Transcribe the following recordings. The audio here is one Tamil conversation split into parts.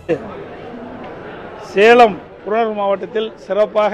சேலம் புறநகர் மாவட்டத்தில் சிறப்பாக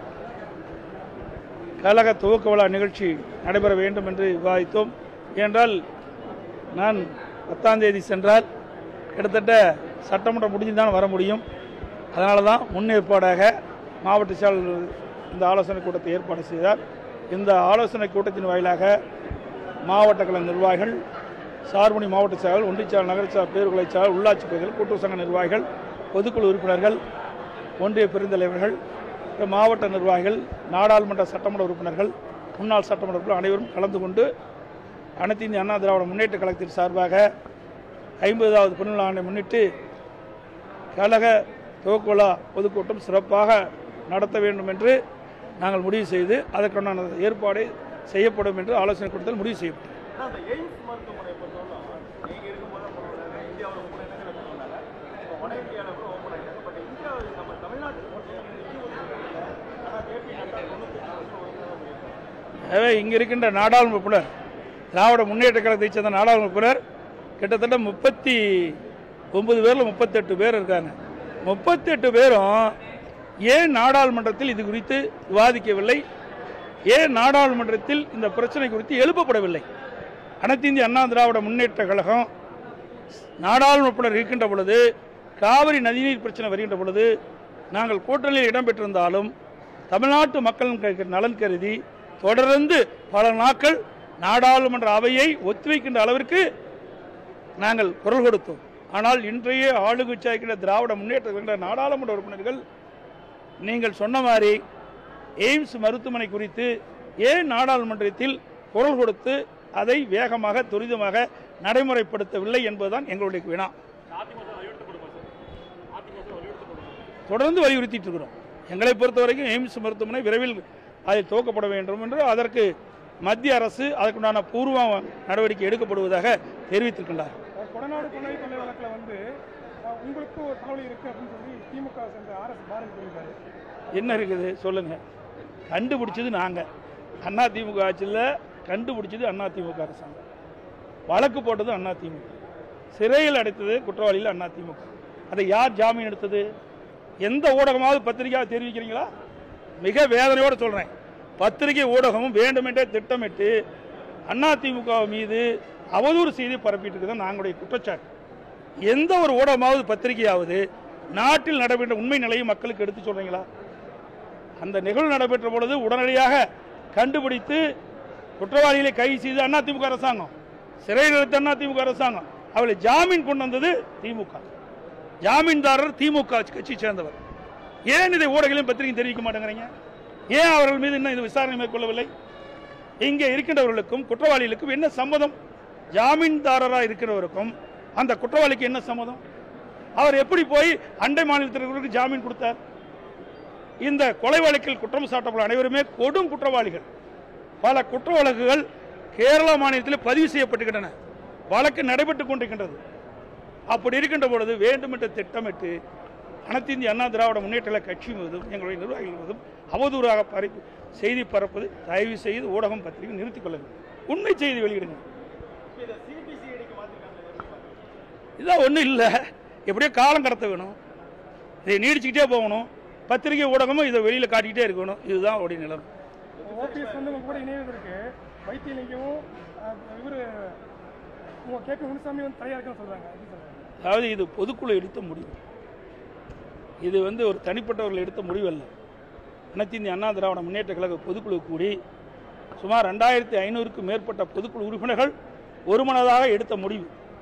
கழக துவக்க விழா நிகழ்ச்சி நடைபெற வேண்டும் என்று விவாதித்தோம் ஏனென்றால் நான் பத்தாம் தேதி சென்றால் கிட்டத்தட்ட சட்டமன்றம் முடிஞ்சு தான் வர முடியும் அதனால தான் முன்னேற்பாடாக மாவட்ட செயலாளர் இந்த ஆலோசனை கூட்டத்தை ஏற்பாடு செய்தார் இந்த ஆலோசனை கூட்டத்தின் வாயிலாக மாவட்ட கழக நிர்வாகிகள் சார்பணி மாவட்ட செயலாளர் ஒன்றியச்சாளர் நகரச்சாளர் பேருகளை செயலாளர் உள்ளாட்சி பகுதிகள் கூட்டுறவு சங்க நிர்வாகிகள் பொதுக்குழு உறுப்பினர்கள் ஒன்றிய பெருந்தலைவர்கள் மாவட்ட நிர்வாகிகள் நாடாளுமன்ற சட்டமன்ற உறுப்பினர்கள் முன்னாள் சட்டமன்ற உறுப்பினர் அனைவரும் கலந்து கொண்டு அனைத்து இந்திய அண்ணா திராவிட முன்னேற்ற கழகத்தின் சார்பாக ஐம்பதாவது பிறந்தநாள் ஆண்டை முன்னிட்டு கழக துவக்க விழா பொதுக்கூட்டம் சிறப்பாக நடத்த வேண்டும் என்று நாங்கள் முடிவு செய்து அதற்கான ஏற்பாடு செய்யப்படும் என்று ஆலோசனை கூட்டத்தில் முடிவு செய்யப்பட்டது அந்த எய்ம்ஸ் மருத்துவமனை பொறுத்தவரை நீங்க இருக்கும்போது போனாங்க இந்தியாவில் மூணு இடங்கள் எடுத்துருந்தாங்க இப்போ வட இந்தியாவில் கூட ஓப்பன் ஆகிட்டாங்க பட் இந்தியா நம்ம தமிழ்நாட்டுக்கு பொறுத்தவரை நிதி ஒதுக்கீடு ஆனால் ஜேபி நட்டா தொண்ணூற்றி வருஷம் ஒதுக்கீடு எனவே இங்கே இருக்கின்ற நாடாளுமன்ற உறுப்பினர் திராவிட முன்னேற்ற கழகத்தைச் சேர்ந்த நாடாளுமன்ற உறுப்பினர் கிட்டத்தட்ட முப்பத்தி ஒன்பது பேரில் முப்பத்தெட்டு பேர் இருக்காங்க முப்பத்தெட்டு பேரும் ஏன் நாடாளுமன்றத்தில் இது குறித்து விவாதிக்கவில்லை ஏன் நாடாளுமன்றத்தில் இந்த பிரச்சனை குறித்து எழுப்பப்படவில்லை அனைத்து இந்திய அண்ணா திராவிட முன்னேற்ற கழகம் நாடாளுமன்ற உறுப்பினர் இருக்கின்ற பொழுது காவிரி நதிநீர் பிரச்சனை வருகின்ற பொழுது நாங்கள் கூட்டணியில் இடம்பெற்றிருந்தாலும் தமிழ்நாட்டு மக்களின் க- நலன் கருதி தொடர்ந்து பல நாட்கள் நாடாளுமன்ற அவையை ஒத்திவைக்கின்ற அளவிற்கு நாங்கள் குரல் கொடுத்தோம் ஆனால் இன்றைய ஆளுங்கட்சியாக இருக்கின்ற திராவிட முன்னேற்ற கழக நாடாளுமன்ற உறுப்பினர்கள் நீங்கள் சொன்ன மாதிரி எய்ம்ஸ் மருத்துவமனை குறித்து ஏன் நாடாளுமன்றத்தில் குரல் கொடுத்து அதை வேகமாக துரிதமாக நடைமுறைப்படுத்தவில்லை என்பதுதான் எங்களுடைய வினா தொடர்ந்து வலியுறுத்திட்டு இருக்கிறோம் எங்களை பொறுத்த வரைக்கும் எய்ம்ஸ் மருத்துவமனை விரைவில் அதில் துவக்கப்பட வேண்டும் என்று அதற்கு மத்திய அரசு அதற்குண்டான பூர்வ நடவடிக்கை எடுக்கப்படுவதாக தெரிவித்திருக்கின்றார் கொடநாடு கொள்ளை கொள்ளை வழக்கில் வந்து அஹ், உங்களுக்கு ஒரு தகவல் இருக்கு அப்படின்னு சொல்லி திமுக சேர்ந்த ஆர் எஸ் பாரதி சொல்லியிருக்காரு என்ன இருக்குது சொல்லுங்க கண்டுபிடிச்சது நாங்க அண்ணா திமுக ஆட்சியில் கண்டுபிடிச்சது அண்ணா திமுக அரசாங்கம் வழக்கு போட்டது அண்ணா திமுக சிறையில் அடைத்தது குற்றவாளியில் அண்ணா திமுக அதை யார் ஜாமீன் எடுத்தது எந்த ஊடகமாவது பத்திரிகையாக தெரிவிக்கிறீங்களா மிக வேதனையோடு சொல்றேன் பத்திரிகை ஊடகமும் வேண்டுமென்றே திட்டமிட்டு அண்ணா திமுக மீது அவதூறு செய்தி பரப்பிட்டு இருக்குதான் நாங்களுடைய குற்றச்சாட்டு எந்த ஒரு ஊடகமாவது பத்திரிகையாவது நாட்டில் நடைபெற்ற உண்மை நிலையை மக்களுக்கு எடுத்து சொல்றீங்களா அந்த நிகழ்வு நடைபெற்ற பொழுது உடனடியாக கண்டுபிடித்து குற்றவாளிகளை கைது செய்து அதிமுக அரசாங்கம் சிறையில் எடுத்த அதிமுக அரசாங்கம் அவளை ஜாமீன் கொண்டு வந்தது திமுக ஜாமீன்தாரர் திமுக கட்சி சேர்ந்தவர் ஏன் இதை ஊடகங்களையும் பத்திரிகையும் தெரிவிக்க மாட்டேங்கிறீங்க ஏன் அவர்கள் மீது இன்னும் இது விசாரணை மேற்கொள்ளவில்லை இங்கே இருக்கின்றவர்களுக்கும் குற்றவாளிகளுக்கும் என்ன சம்மதம் ஜாமீன்தாரராக இருக்கிறவருக்கும் அந்த குற்றவாளிக்கு என்ன சம்மதம் அவர் எப்படி போய் அண்டை மாநிலத்திற்கு ஜாமீன் கொடுத்தார் இந்த கொலை வழக்கில் குற்றம் சாட்டப்பட்ட அனைவருமே கொடும் குற்றவாளிகள் பல குற்ற வழக்குகள் கேரள மாநிலத்தில் பதிவு செய்யப்பட்டுகின்றன வழக்கு நடைபெற்றுக் கொண்டிருக்கின்றது அப்படி இருக்கின்ற பொழுது வேண்டுமென்று திட்டமிட்டு அனைத்து இந்திய அண்ணா திராவிட முன்னேற்ற கழக கட்சி மீதும் எங்களுடைய நிர்வாகிகள் மீதும் அவதூறாக பரப்பி செய்தி பரப்பது தயவு செய்து ஊடகம் பத்திரிகை நிறுத்திக் கொள்ளுங்கள் உண்மை செய்தி வெளியிடுங்க இதை சிபிசிஐடிக்கு மாற்றிருக்காங்க இதான் ஒன்றும் இல்லை எப்படியோ காலம் கடத்த வேணும் இதை நீடிச்சுக்கிட்டே போகணும் பத்திரிகை ஊடகமும் இதை வெளியில் காட்டிக்கிட்டே இருக்கணும் இதுதான் அவருடைய நிலைமை ஓபிஎஸ் வந்து உங்க கூட இணைவதற்கு வைத்தியலிங்கமும் இவர் உங்க கேட்க முனுசாமி வந்து தயார் இருக்குன்னு சொல்றாங்க எப்படி சொல்றாங்க அதாவது இது பொதுக்குழு எடுத்த முடிவு இது வந்து ஒரு தனிப்பட்டவர்கள் எடுத்த முடிவு அல்ல அனைத்து இந்திய அண்ணா திராவிட முன்னேற்ற கழக பொதுக்குழு கூடி சுமார் ரெண்டாயிரத்தி ஐநூறுக்கும் மேற்பட்ட பொதுக்குழு உறுப்பினர்கள் ஒருமனதாக எடுத்த முடிவு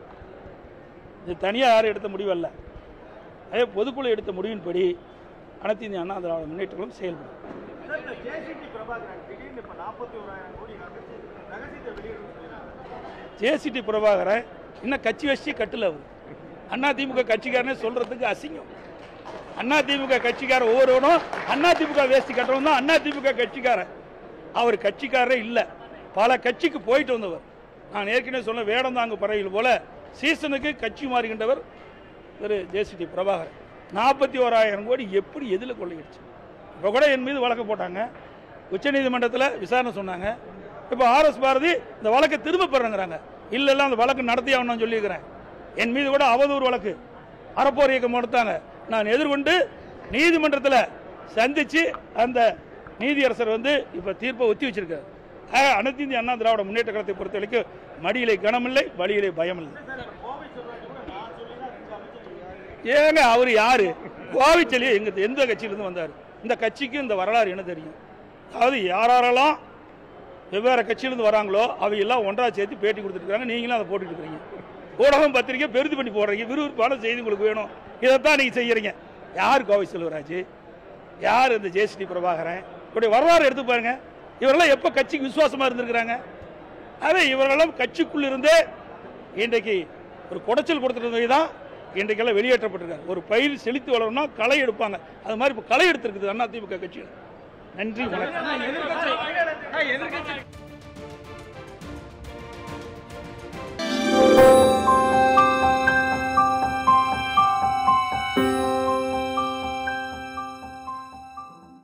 இது தனியாக யாரும் எடுத்த முடிவு அல்ல அதே பொதுக்குழு எடுத்த முடிவின்படி அனைத்து இந்திய அண்ணா திராவிட முன்னேற்ற கழகம் செயல்படும் சார் இந்த ஜேசிடி பிரபாகரன் திடீர்னு இப்போ நாற்பத்தி ஓராயிரம் கோடி ரகசிய ரகசியத்தை வெளியிடும் சொல்லியிருக்காங்க ஜேசிடி பிரபாகரன் இன்னும் கட்சி வச்சு கட்டல அவர் அண்ணா திமுக கட்சிக்காரனே சொல்றதுக்கு அசிங்கம் அண்ணா திமுக கட்சிக்காரன் ஒவ்வொருவனும் அண்ணா திமுக வேஷ்டி கட்டணும் தான் அண்ணா திமுக கட்சிக்காரன் அவர் கட்சிக்காரரே இல்லை பல கட்சிக்கு போயிட்டு வந்தவர் நான் ஏற்கனவே சொன்ன வேடந்தாங்கு பறவைகள் போல சீசனுக்கு கட்சி மாறுகின்றவர் திரு ஜேசிடி பிரபாகர் நாற்பத்தி ஓராயிரம் கோடி எப்படி எதில் கொள்ளையடிச்சு இப்போ கூட என் மீது வழக்கு போட்டாங்க உச்சநீதிமன்றத்தில் விசாரணை சொன்னாங்க இப்போ ஆர்எஸ் பாரதி இந்த வழக்கை திரும்ப பெறங்கிறாங்க இல்ல இல்ல அந்த வழக்கு நடத்தி ஆகணும்னு சொல்லியிருக்கிறேன் என் மீது கூட அவதூறு வழக்கு அறப்போர் இயக்கம் நடத்தாங்க நான் எதிர்கொண்டு நீதிமன்றத்தில் சந்திச்சு அந்த நீதியரசர் வந்து இப்ப தீர்ப்பை ஒத்தி வச்சிருக்காரு ஆக, அனைத்து இந்திய அண்ணா திராவிட முன்னேற்ற கழகத்தை பொறுத்த வரைக்கும் மடியிலே கனமில்லை வழியிலே பயமில்லை ஏங்க அவர் யாரு கோவிச்செலி எங்க எந்த கட்சியிலிருந்து வந்தார் இந்த கட்சிக்கு இந்த வரலாறு என்ன தெரியும் அதாவது யாரெல்லாம் வெவ்வேறு கட்சியிலிருந்து வராங்களோ அவங்க எல்லாம் ஒன்றா சேர்த்து பேட்டி கொடுத்துருக்காங்க நீங்களும் அதை போட்டுட்டு இருக்கிறீங்க ஊடகம் பத்திரிக்கை பெருது பண்ணி போடுறீங்க விறுவிறுப்பான செய்தி உங்களுக்கு வேணும் இதைத்தான் நீங்க செய்யறீங்க யார் கோவை செல்வராஜ் யார் இந்த ஜெயஸ்ரீ பிரபாகரன் இப்படி வரலாறு எடுத்து பாருங்க இவரெல்லாம் எப்ப கட்சிக்கு விசுவாசமா இருந்திருக்கிறாங்க அதே இவரெல்லாம் கட்சிக்குள் இருந்தே இன்றைக்கு ஒரு குடைச்சல் கொடுத்துருந்தது தான் இன்றைக்கெல்லாம் வெளியேற்றப்பட்டிருக்காங்க ஒரு பயிர் செழித்து வளரணும்னா களை எடுப்பாங்க அது மாதிரி இப்போ களை எடுத்திருக்குது அதிமுக கட்சியில் நன்றி வணக்கம் எதிர்கட்சி